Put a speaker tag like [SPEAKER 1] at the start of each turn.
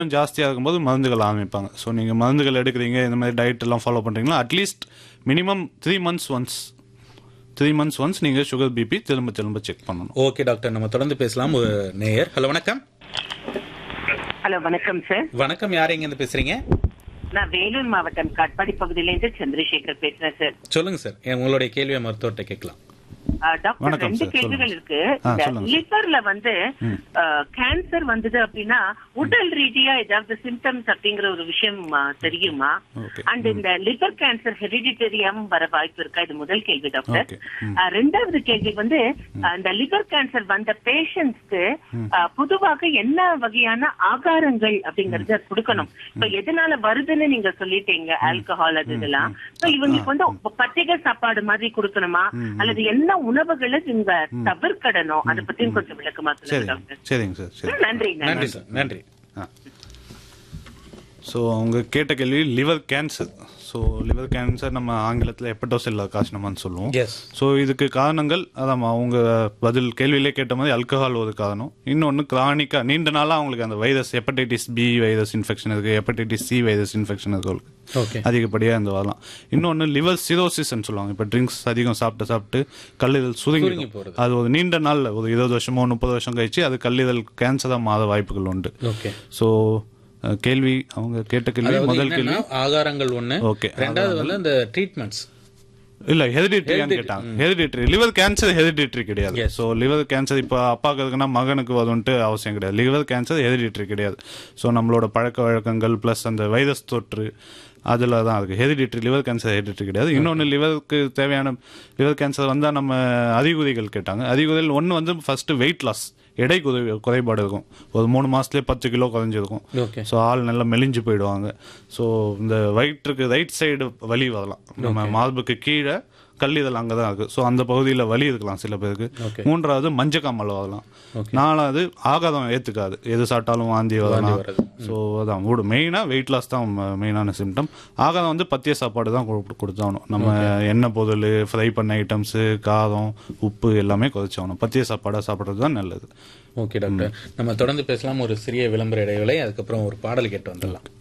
[SPEAKER 1] ஜாஸ்தியாக இருக்கும்போது மருந்துகள் ஆரம்பிப்பாங்க ஸோ நீங்கள் மருந்துகள் எடுக்கிறீங்க இந்த மாதிரி டயட் எல்லாம் ஃபாலோ பண்ணுறீங்களா at least minimum three months once three months once நீங்கள் சுகர் பிபி திரும்ப திரும்ப செக் பண்ணணும்
[SPEAKER 2] ஓகே டாக்டர் நம்ம தொடர்ந்து பேசலாம் ஒரு நேயர் ஹலோ வணக்கம்
[SPEAKER 3] ஹலோ வணக்கம் சார்
[SPEAKER 2] வணக்கம் யார் எங்க இருந்து பேசுறீங்க
[SPEAKER 3] நான் வேலூர் மாவட்டம் காட்பாடி பகுதியிலேருந்து சந்திரசேகர் பேசுறேன் சார்
[SPEAKER 2] சொல்லுங்க சார் எ- உங்களுடைய கேள்வியை மருத்துவர்கிட்ட கேட்கலாம்
[SPEAKER 3] ஆ, டாக்டர்
[SPEAKER 1] வணக்கம்
[SPEAKER 3] ரெண்டு
[SPEAKER 1] சார்,
[SPEAKER 3] கேள்விகள்
[SPEAKER 1] சொல்லுங்க.
[SPEAKER 3] இருக்கு
[SPEAKER 1] ஆ,
[SPEAKER 3] இந்த
[SPEAKER 1] சொல்லுங்க.
[SPEAKER 3] லிவர்ல வந்து கேன்சர் வந்தது அப்படின்னா உடல் ரீதியா ஏதாவது சிம்டம்ஸ் அப்படிங்கிற ஒரு விஷயம் ஆ, தெரியுமா
[SPEAKER 1] Okay.
[SPEAKER 3] அண்ட் இந்த லிவர் கேன்சர் ஹெரிடிட்டரியாவும் வர வாய்ப்பு இருக்கா இது முதல் கேள்வி டாக்டர்
[SPEAKER 1] Okay.
[SPEAKER 3] ஆ, ரெண்டாவது கேள்வி வந்து ஆ, இந்த லிவர் கேன்சர் வந்த பேஷண்ட்ஸ்க்கு பொதுவாக என்ன வகையான ஆகாரங்கள் அப்படிங்கறத கொடுக்கணும் இப்ப எதனால வருதுன்னு நீங்க சொல்லிட்டீங்க ஆல்கஹால் அது இதெல்லாம் So, இவங்களுக்கு வந்து பத்திரிகை சாப்பாடு மாதிரி கொடுக்கணுமா அல்லது என்ன உணவுகளை நீங்க தவிர்க்கணும் அதை பத்தியும் கொஞ்சம் விளக்கமா சொல்லுங்க
[SPEAKER 1] சரிங்க
[SPEAKER 3] டாக்டர்
[SPEAKER 1] சரிங்க சார் சரி
[SPEAKER 3] நன்றி
[SPEAKER 2] நன்றி
[SPEAKER 3] நன்றி
[SPEAKER 2] சார் நன்றி
[SPEAKER 1] ஸோ அவங்க கேட்ட கேள்வி liver cancer so liver cancer நம்ம ஆங்கிலத்தில் எப்பட்டோசெல்லா காசனமான்னு சொல்லுவோம்
[SPEAKER 2] எஸ்
[SPEAKER 1] ஸோ இதுக்கு காரணங்கள் அதான் அவங்க பதில் கேள்வியிலே கேட்ட மாதிரி அல்கஹால் ஒரு காரணம் இன்னொன்று கிரானிக்காக நீண்ட நாளாக அவங்களுக்கு அந்த virus hepatitis B virus infection இருக்குது ஹெப்படைட்டிஸ் சி வைரஸ் இன்ஃபெக்ஷன் இருக்கு அவங்களுக்கு
[SPEAKER 2] ஓகே
[SPEAKER 1] அதிகப்படியாக இந்த வரலாம் இன்னொன்று லிவர் சிரோசிஸ்ன்னு சொல்லுவாங்க இப்போ ட்ரிங்க்ஸ் அதிகம் சாப்பிட்டு சாப்பிட்டு கல்லீரல்
[SPEAKER 2] சுருங்கி
[SPEAKER 1] சுருங்கி
[SPEAKER 2] போறது.
[SPEAKER 1] அது ஒரு நீண்ட நாளில் ஒரு இருபது வருஷமோ முப்பது வருஷம் கழிச்சு அது கல்லீரல் கேன்சராக மாற வாய்ப்புகள் உண்டு
[SPEAKER 2] ஓகே
[SPEAKER 1] ஸோ கேள்வி அவங்க கேட்ட கேள்வி
[SPEAKER 2] அதாவது
[SPEAKER 1] முதல் கேள்வி
[SPEAKER 2] என்னன்னா ஆகாரங்கள் ஒண்ணு
[SPEAKER 1] ஓகே
[SPEAKER 2] ரெண்டாவது வந்து இந்த ட்ரீட்மெண்ட்ஸ்
[SPEAKER 1] இல்ல ஹெரிடிட்ரியான்னு கேட்டாங்க ஹெரிடிட்ரி லிவர் கேன்சர் ஹெரிடிட்ரி கிடையாது ஸோ லிவர் கேன்சர் இப்போ அப்பாவுக்கு இருக்குன்னா மகனுக்கு வரும்ட்டு அவசியம் கிடையாது லிவர் கேன்சர் ஹெரிடிட்ரி கிடையாது ஸோ நம்மளோட பழக்க வழக்கங்கள் ப்ளஸ் அந்த வைரஸ் தொற்று அதில் தான் இருக்கு ஹெரிடிட்ரி லிவர் கேன்சர் ஹெரிடிட்ரி கிடையாது இன்னொன்று லிவருக்கு தேவையான லிவர் கேன்சர் வந்தால் நம்ம அறிகுறிகள் கேட்டாங்க அறிகுறிகள் ஒன்று வந்து ஃபர்ஸ்ட் வெயிட் லாஸ் எடை குறை குறைபாடு இருக்கும் ஒரு மூணு மாசத்துலயே பத்து கிலோ குறைஞ்சிருக்கும்
[SPEAKER 2] ஓகே
[SPEAKER 1] ஸோ ஆள் நல்லா மெலிஞ்சு போயிடுவாங்க ஸோ இந்த வயிற்றுக்கு ரைட் சைடு வலி வரலாம் நம்ம மார்புக்கு கீழே கல்லீரல் அங்கே தான் இருக்கு ஸோ அந்த பகுதியில் வலி இருக்கலாம் சில பேருக்கு
[SPEAKER 2] Okay.
[SPEAKER 1] மூன்றாவது மஞ்சக்காமல் வரலாம் நாலாவது ஆகாதம் ஏற்றுக்காது எது சாப்பிட்டாலும் வாந்தி வரலாம்
[SPEAKER 2] வர்றது.
[SPEAKER 1] ஸோ அதான் மூடு மெயினாக வெயிட் லாஸ் தான் மெயினான சிம்டம் ஆகாதம் வந்து பத்திய சாப்பாடு தான் கொடு- கொடுத்தாகணும் நம்ம எண்ணெய் பொருள் ஃப்ரை பண்ண ஐட்டம்ஸு காரம் உப்பு எல்லாமே குறைச்சாகணும் பத்திய சாப்பாடாக சாப்பிட்றது தான் நல்லது
[SPEAKER 2] ஓகே டாக்டர் நம்ம தொடர்ந்து பேசலாம் ஒரு சிறிய விளம்பர இடைவேளை அதுக்கப்புறம் ஒரு பாடல் கேட்டு வந்துடலாம்